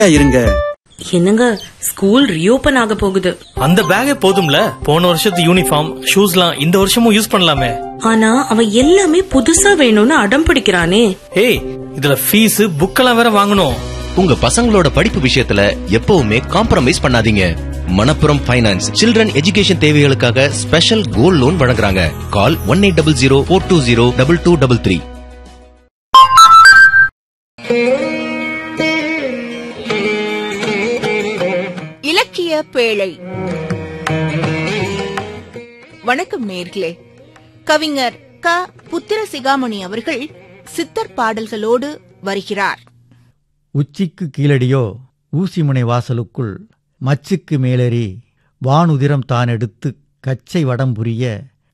இருங்க என்னங்க school reopen ஆக போகுது அந்த பேக்கே போதும்ல போன வருஷத்து யூனிஃபார்ம் ஷூஸ்லாம் இந்த வருஷமும் யூஸ் பண்ணலாமே ஆனா அவன் எல்லாமே புதுசா வேணும்னு அடம் பிடிக்கிறானே ஏய் இதுல ஃபீஸ் புக்கெல்லாம் வேற வாங்கணும் உங்க பசங்களோட படிப்பு விஷயத்துல எப்பவுமே காம்ப்ரமைஸ் பண்ணாதீங்க மணப்புரம் ஃபைனான்ஸ் சில்ட்ரன் எஜுகேஷன் தேவைகளுக்காக ஸ்பெஷல் கோல்ட் லோன் வழங்குறாங்க call one eight double zero four two zero double two double three இலக்கிய பேழை வணக்கம் நேர்களே கவிஞர் க புத்திர சிகாமணி அவர்கள் சித்தர் பாடல்களோடு வருகிறார் உச்சிக்கு கீழடியோ ஊசிமுனை வாசலுக்குள் மச்சுக்கு மேலேறி வானுதிரம் தான் எடுத்து கச்சை வடம் புரிய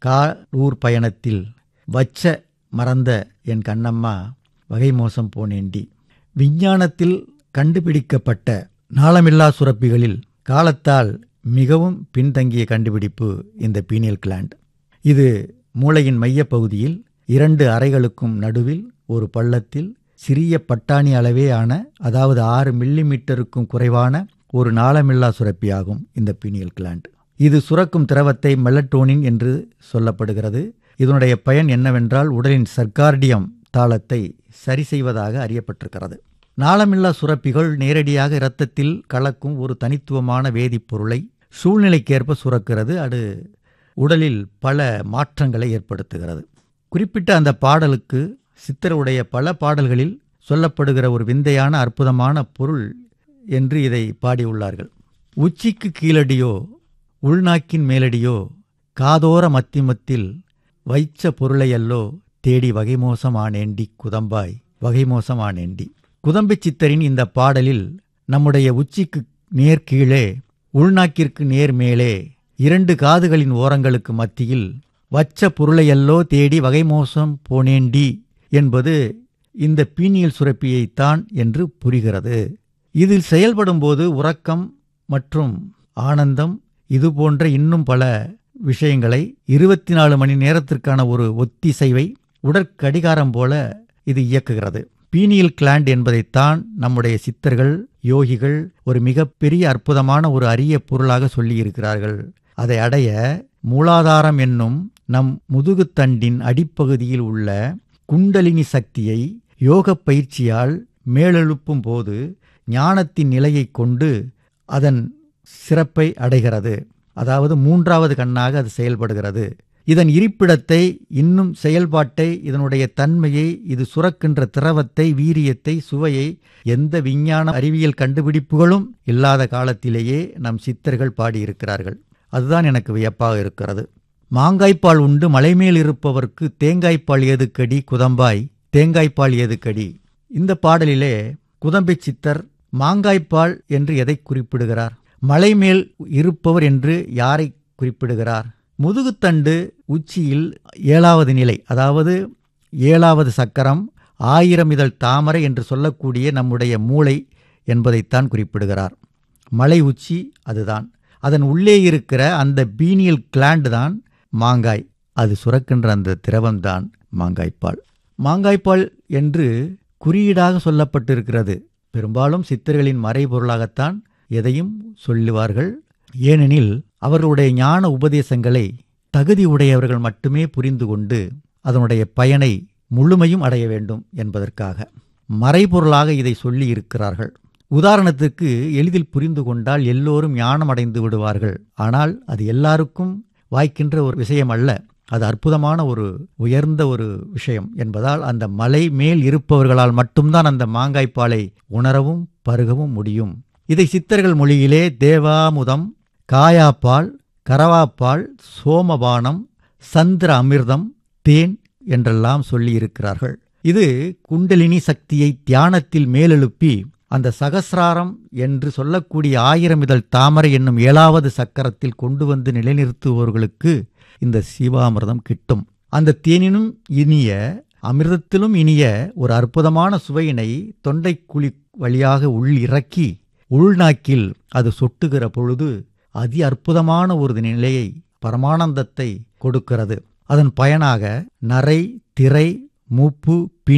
காலூர் பயணத்தில் வச்ச மறந்த என் கண்ணம்மா வகை மோசம் போனேண்டி விஞ்ஞானத்தில் கண்டுபிடிக்கப்பட்ட நாளமில்லா சுரப்பிகளில் காலத்தால் மிகவும் பின்தங்கிய கண்டுபிடிப்பு இந்த பீனியல் கிளாண்ட் இது மூளையின் மையப்பகுதியில் இரண்டு அறைகளுக்கும் நடுவில் ஒரு பள்ளத்தில் சிறிய பட்டாணி அளவே ஆன அதாவது ஆறு மில்லிமீட்டருக்கும் குறைவான ஒரு நாளமில்லா சுரப்பியாகும் இந்த பீனியல் கிளாண்ட் இது சுரக்கும் திரவத்தை மெலட்டோனின் என்று சொல்லப்படுகிறது இதனுடைய பயன் என்னவென்றால் உடலின் சர்க்கார்டியம் தாளத்தை சரி செய்வதாக அறியப்பட்டிருக்கிறது நாளமில்லா சுரப்பிகள் நேரடியாக இரத்தத்தில் கலக்கும் ஒரு தனித்துவமான வேதிப்பொருளை சூழ்நிலைக்கேற்ப சுரக்கிறது அது உடலில் பல மாற்றங்களை ஏற்படுத்துகிறது குறிப்பிட்ட அந்த பாடலுக்கு சித்தருடைய பல பாடல்களில் சொல்லப்படுகிற ஒரு விந்தையான அற்புதமான பொருள் என்று இதை பாடியுள்ளார்கள் உச்சிக்கு கீழடியோ உள்நாக்கின் மேலடியோ காதோர மத்திமத்தில் வைச்ச பொருளையல்லோ தேடி வகைமோசமானேண்டி குதம்பாய் வகைமோசமானேண்டி குதம்பி சித்தரின் இந்த பாடலில் நம்முடைய உச்சிக்கு நேர் கீழே உள்நாக்கிற்கு நேர் மேலே இரண்டு காதுகளின் ஓரங்களுக்கு மத்தியில் வச்ச பொருளையல்லோ தேடி வகைமோசம் போனேண்டி என்பது இந்த பீனியல் சுரப்பியைத்தான் என்று புரிகிறது இதில் செயல்படும்போது உறக்கம் மற்றும் ஆனந்தம் இதுபோன்ற இன்னும் பல விஷயங்களை இருபத்தி நாலு மணி நேரத்திற்கான ஒரு ஒத்திசைவை உடற்கடிகாரம் போல இது இயக்குகிறது பீனியல் கிளாண்ட் என்பதைத்தான் நம்முடைய சித்தர்கள் யோகிகள் ஒரு மிகப்பெரிய அற்புதமான ஒரு அரிய பொருளாக சொல்லியிருக்கிறார்கள் அதை அடைய மூலாதாரம் என்னும் நம் முதுகுத்தண்டின் அடிப்பகுதியில் உள்ள குண்டலினி சக்தியை யோக பயிற்சியால் மேலெழுப்பும் போது ஞானத்தின் நிலையை கொண்டு அதன் சிறப்பை அடைகிறது அதாவது மூன்றாவது கண்ணாக அது செயல்படுகிறது இதன் இருப்பிடத்தை இன்னும் செயல்பாட்டை இதனுடைய தன்மையை இது சுரக்கின்ற திரவத்தை வீரியத்தை சுவையை எந்த விஞ்ஞான அறிவியல் கண்டுபிடிப்புகளும் இல்லாத காலத்திலேயே நம் சித்தர்கள் பாடியிருக்கிறார்கள் அதுதான் எனக்கு வியப்பாக இருக்கிறது மாங்காய்ப்பால் உண்டு மலைமேல் இருப்பவர்க்கு தேங்காய்ப்பால் ஏதுக்கடி குதம்பாய் தேங்காய்ப்பால் ஏதுக்கடி இந்த பாடலிலே குதம்பை சித்தர் மாங்காய்ப்பால் என்று எதை குறிப்பிடுகிறார் மலைமேல் இருப்பவர் என்று யாரை குறிப்பிடுகிறார் முதுகுத்தண்டு உச்சியில் ஏழாவது நிலை அதாவது ஏழாவது சக்கரம் ஆயிரம் இதழ் தாமரை என்று சொல்லக்கூடிய நம்முடைய மூளை என்பதைத்தான் குறிப்பிடுகிறார் மலை உச்சி அதுதான் அதன் உள்ளே இருக்கிற அந்த பீனியல் கிளாண்ட் தான் மாங்காய் அது சுரக்கின்ற அந்த திரவம்தான் மாங்காய்ப்பால் மாங்காய்ப்பால் என்று குறியீடாக சொல்லப்பட்டிருக்கிறது பெரும்பாலும் சித்தர்களின் மறைபொருளாகத்தான் எதையும் சொல்லுவார்கள் ஏனெனில் அவர்களுடைய ஞான உபதேசங்களை தகுதி உடையவர்கள் மட்டுமே புரிந்து கொண்டு அதனுடைய பயனை முழுமையும் அடைய வேண்டும் என்பதற்காக மறைபொருளாக இதை சொல்லி இருக்கிறார்கள் உதாரணத்துக்கு எளிதில் புரிந்து கொண்டால் எல்லோரும் ஞானம் அடைந்து விடுவார்கள் ஆனால் அது எல்லாருக்கும் வாய்க்கின்ற ஒரு விஷயம் அல்ல அது அற்புதமான ஒரு உயர்ந்த ஒரு விஷயம் என்பதால் அந்த மலை மேல் இருப்பவர்களால் மட்டும்தான் அந்த மாங்காய்ப்பாலை உணரவும் பருகவும் முடியும் இதை சித்தர்கள் மொழியிலே தேவாமுதம் காயாப்பால் கரவாப்பால் சோமபானம் சந்திர அமிர்தம் தேன் என்றெல்லாம் சொல்லியிருக்கிறார்கள் இது குண்டலினி சக்தியை தியானத்தில் மேலெழுப்பி அந்த சகசிராரம் என்று சொல்லக்கூடிய ஆயிரம் இதழ் தாமரை என்னும் ஏழாவது சக்கரத்தில் கொண்டு வந்து நிலைநிறுத்துபவர்களுக்கு இந்த சிவாமிர்தம் கிட்டும் அந்த தேனினும் இனிய அமிர்தத்திலும் இனிய ஒரு அற்புதமான சுவையினை தொண்டைக்குழி வழியாக உள் இறக்கி உள்நாக்கில் அது சொட்டுகிற பொழுது அதி அற்புதமான ஒரு நிலையை பரமானந்தத்தை கொடுக்கிறது அதன் பயனாக நரை திரை மூப்பு பிணி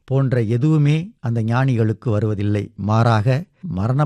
போன்ற எதுவுமே அந்த ஞானிகளுக்கு வருவதில்லை மாறாக மரணம்